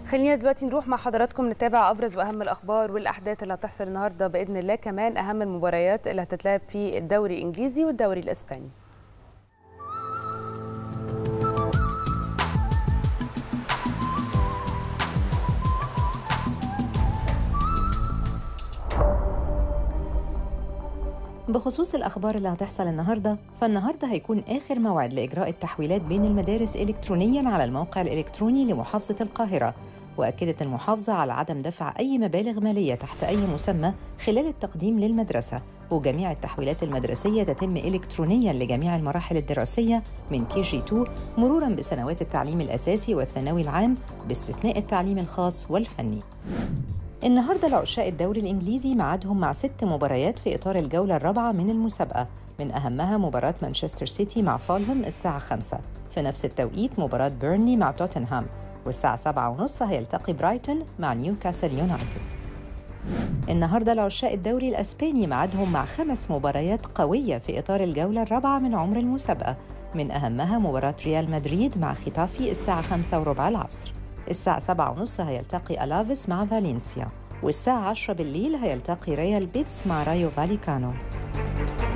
خلينا دلوقتي نروح مع حضراتكم نتابع ابرز واهم الاخبار والاحداث اللي هتحصل النهارده باذن الله كمان اهم المباريات اللي هتتلعب في الدوري الانجليزي والدوري الاسباني بخصوص الأخبار اللي هتحصل النهاردة فالنهاردة هيكون آخر موعد لإجراء التحويلات بين المدارس إلكترونياً على الموقع الإلكتروني لمحافظة القاهرة وأكدت المحافظة على عدم دفع أي مبالغ مالية تحت أي مسمى خلال التقديم للمدرسة وجميع التحويلات المدرسية تتم إلكترونياً لجميع المراحل الدراسية من كي جي 2 مروراً بسنوات التعليم الأساسي والثانوي العام باستثناء التعليم الخاص والفني النهارده العشاق الدوري الانجليزي ميعادهم مع ست مباريات في اطار الجوله الرابعه من المسابقه من اهمها مباراه مانشستر سيتي مع فولهام الساعه 5 في نفس التوقيت مباراه بيرني مع توتنهام والساعه 7 ونص هيلتقي برايتون مع نيوكاسل يونايتد النهارده العشاق الدوري الاسباني ميعادهم مع خمس مباريات قويه في اطار الجوله الرابعه من عمر المسابقه من اهمها مباراه ريال مدريد مع ختافي الساعه 5 وربع العصر الساعة 7 ونص هيلتقي ألافيس مع فالنسيا والساعة 10 بالليل هيلتقي ريال بيتس مع رايو فاليكانو